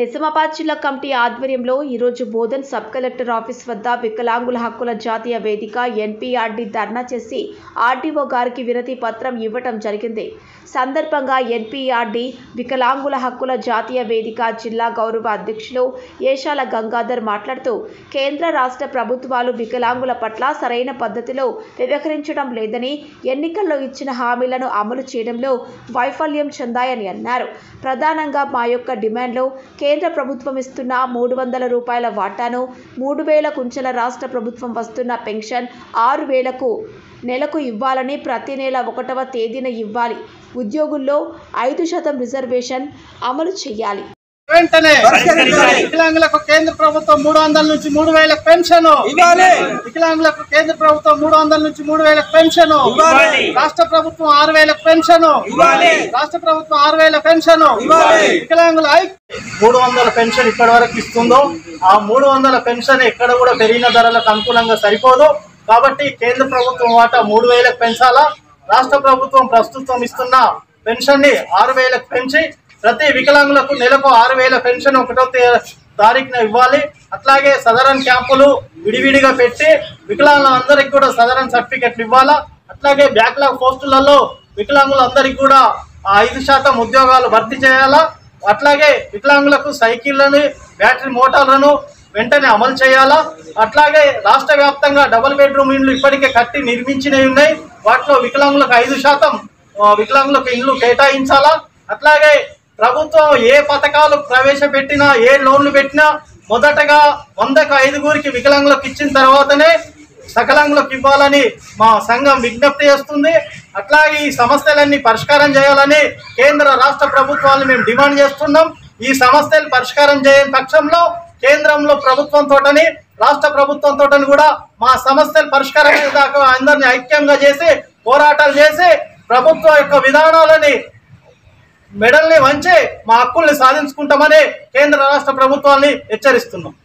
నిజామాబాద్ జిల్లా కమిటీ ఆధ్వర్యంలో ఈరోజు బోధన్ సబ్ కలెక్టర్ ఆఫీస్ వద్ద వికలాంగుల హక్కుల జాతీయ వేదిక ఎన్పీఆర్డీ ధర్నా చేసి ఆర్డీఓ గారికి వినతి పత్రం ఇవ్వటం జరిగింది సందర్భంగా ఎన్పీఆర్డీ వికలాంగుల హక్కుల జాతీయ వేదిక జిల్లా గౌరవ అధ్యక్షులు ఏషాల గంగాధర్ మాట్లాడుతూ కేంద్ర రాష్ట్ర ప్రభుత్వాలు వికలాంగుల పట్ల సరైన పద్ధతిలో వ్యవహరించడం లేదని ఎన్నికల్లో ఇచ్చిన హామీలను అమలు చేయడంలో వైఫల్యం చెందాయని అన్నారు ప్రధానంగా మా యొక్క డిమాండ్లో కేంద్ర ప్రభుత్వం ఇస్తున్న మూడు వందల రూపాయల వాటాను మూడు వేల కుంచెల రాష్ట్ర ప్రభుత్వం వస్తున్న పెన్షన్ ఆరు వేలకు నెలకు ఇవ్వాలని ప్రతి నెల ఒకటవ తేదీన ఇవ్వాలి ఉద్యోగుల్లో ఐదు శాతం రిజర్వేషన్ అమలు చేయాలి వెంటనే పరిష్కరించాలి. వికలాంగులకు కేంద్ర ప్రభుత్వం మూడు వందల నుంచి మూడు వేల పెన్షన్ ఇవ్వాలి వికలాంగులకు కేంద్ర ప్రభుత్వం మూడు వందల నుంచి మూడు వేల పెన్షన్ ఇవ్వాలి. రాష్ట్ర ప్రభుత్వం ఆరు వేల పెన్షన్ ఇవ్వాలి. రాష్ట్ర ప్రభుత్వం ఆరు వేల పెన్షన్ ఇవ్వాలి. వికలాంగుల ఐ- మూడు వందల పెన్షన్ ఇప్పటి వరకు ఇస్తుందో ఆ మూడు వందల పెన్షన్ ఎక్కడ కూడా పెరిగిన ధరలకు అనుకూలంగా సరిపోదు కాబట్టి కేంద్ర ప్రభుత్వం వాటా మూడు వేలకు పెంచాలా రాష్ట్ర ప్రభుత్వం ప్రస్తుతం ఇస్తున్న పెన్షన్ ని ఆరు వేలకు పెంచి ప్రతి వికలాంగులకు నెలకు ఆరు వేల పెన్షన్ ఒకటో తే- తారీఖున ఇవ్వాలి అట్లాగే సదరన్ క్యాంపులు విడివిడిగా పెట్టి వికలాంగులందరికీ కూడా సదరన్ సర్టిఫికెట్లు ఇవ్వాలా అట్లాగే బ్యాక్లాగ్ పోస్టులలో వికలాంగులందరికీ కూడా ఆ ఐదు శాతం ఉద్యోగాలు భర్తీ చేయాలా అట్లాగే వికలాంగులకు సైకిళ్లను బ్యాటరీ మోటార్లను వెంటనే అమలు చేయాలా అట్లాగే రాష్ట్ర వ్యాప్తంగా డబుల్ బెడ్రూమ్ ఇండ్లు ఇప్పటికే కట్టి నిర్మించినవి ఉన్నాయి వాటిలో వికలాంగులకు ఐదు శాతం ఆ, వికలాంగులకు ఇండ్లు కేటాయించాలా అట్లాగే ప్రభుత్వం ఏ పథకాలు ప్రవేశపెట్టినా ఏ లోన్లు పెట్టినా మొదటగా వందకు ఐదుగురికి వికలాంగులకు ఇచ్చిన తర్వాతనే సకలాంగులకు ఇవ్వాలని మా సంఘం విజ్ఞప్తి చేస్తుంది అట్లాగే ఈ సమస్యలన్నీ పరిష్కారం చేయాలని కేంద్ర రాష్ట్ర ప్రభుత్వాలను మేము డిమాండ్ చేస్తున్నాం ఈ సమస్యలు పరిష్కారం చేయని పక్షంలో కేంద్రంలో ప్రభుత్వంతోటని రాష్ట్ర ప్రభుత్వంతోటని కూడా మా సమస్యలు పరిష్కారం అయ్యేదాకా అందరినీ ఐక్యంగా చేసి పోరాటాలు చేసి ప్రభుత్వం యొక్క విధానాలని మెడల్ని వంచి మా హక్కుల్ని సాధించుకుంటామని కేంద్ర రాష్ట్ర ప్రభుత్వాన్ని హెచ్చరిస్తున్నాం